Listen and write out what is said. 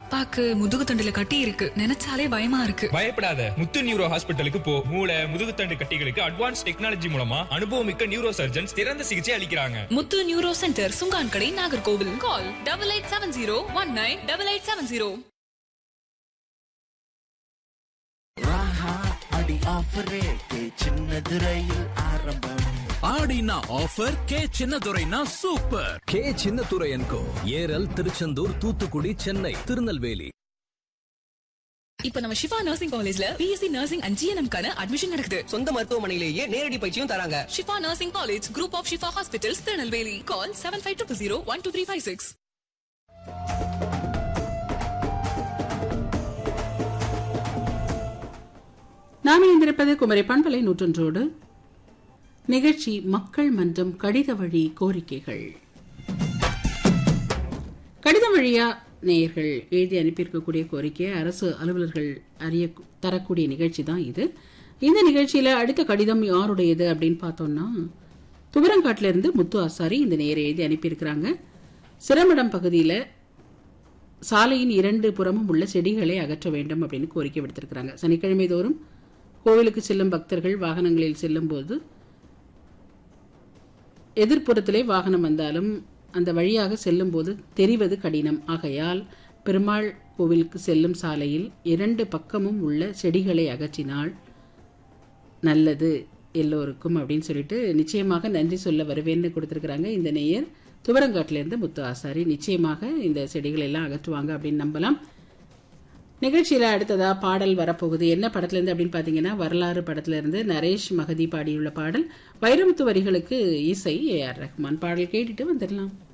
அப்பாக்கு முதுகு தண்டுல கட்டி இருக்கு நினைச்சாலே பயமா இருக்கு பயப்படாத முத்து நியூரோ ஹாஸ்பிட்டலுக்கு போ மூளை முதுகுத்தண்டு கட்டிகளுக்கு அட்வான்ஸ் டெக்னாலஜி மூலமா அனுபவமிக்க நியூரோ சர்ஜன்ஸ் சிறந்த சிகிச்சை அளிக்கிறாங்க முத்து neuro centre Sungan Kadai Nagercoil call double eight seven zero one nine double eight seven zero ராஹா அடி ஆஃபர் ரேட்டு சின்னது ரயில் ஆரம்பம் ஆடினா ஆஃபர் கே சின்னதுரைனா சூப்பர் கே சின்னத்துரையன்கோ ஏரல் திருச்செந்தூர் தூத்துக்குடி சென்னை திருநெல்வேலி இப்ப நம்ம ஷிஃபா நர்சிங் காலேஜ்ல பிஎஸ்சி நர்சிங் அண்ட் ஜிஎன்எம் கான அட்மிஷன் நடக்குது சொந்த மருத்துவமனையிலேயே நேரடி பயிற்சியும் தராங்க Shifa nursing college group of Shifa hospitals Tirunelveli call seven five two zero one two three five six நாம் இணைந்திருப்பது குமரி பண்பலை நூற்றொன்றோடு நிகழ்ச்சி மக்கள் மன்றம் கடித வழி கோரிக்கைகள் கடிதம் வழியா நேயர்கள் எழுதி அனுப்பியிருக்கக்கூடிய கோரிக்கையை அரசு அலுவலர்கள் அறிய தரக்கூடிய நிகழ்ச்சி தான் இது இந்த நிகழ்ச்சியில அடுத்த கடிதம் யாருடையது அப்படின்னு பார்த்தோம்னா துவரங்காட்டில இருந்து முத்து ஆசாரி இந்த நேயரை எழுதி அனுப்பியிருக்கிறாங்க சிரமடம் பகுதியில் சாலையின் இரண்டு புறமும் உள்ள செடிகளை அகற்ற வேண்டும் அப்படின்னு கோரிக்கை விடுத்திருக்கிறாங்க சனிக்கிழமை தோறும் கோவிலுக்கு செல்லும் பக்தர்கள் வாகனங்களில் செல்லும்போது எதிர்ப்புறத்திலே வாகனம் வந்தாலும் அந்த வழியாக செல்லும்போது தெரிவது கடினம் ஆகையால் பெருமாள் கோவிலுக்கு செல்லும் சாலையில் இரண்டு பக்கமும் உள்ள செடிகளை அகற்றினால் நல்லது எல்லோருக்கும் அப்படின்னு சொல்லிட்டு நிச்சயமாக நன்றி சொல்ல வருவேன்னு கொடுத்துருக்குறாங்க இந்த நேயர் துவரங்காட்டிலேருந்து முத்து ஆசாரி நிச்சயமாக இந்த செடிகளை எல்லாம் அகற்றுவாங்க அப்படின்னு நம்பலாம் நிகழ்ச்சியில் அடுத்ததா பாடல் வரப்போகுது என்ன படத்துலேருந்து அப்படின்னு பார்த்தீங்கன்னா வரலாறு படத்துலேருந்து நரேஷ் மகதி பாடியுள்ள பாடல் வைரமுத்து வரிகளுக்கு இசை ஏ ஆர் ரஹ்மான் பாடல் கேட்டுட்டு வந்துடலாம்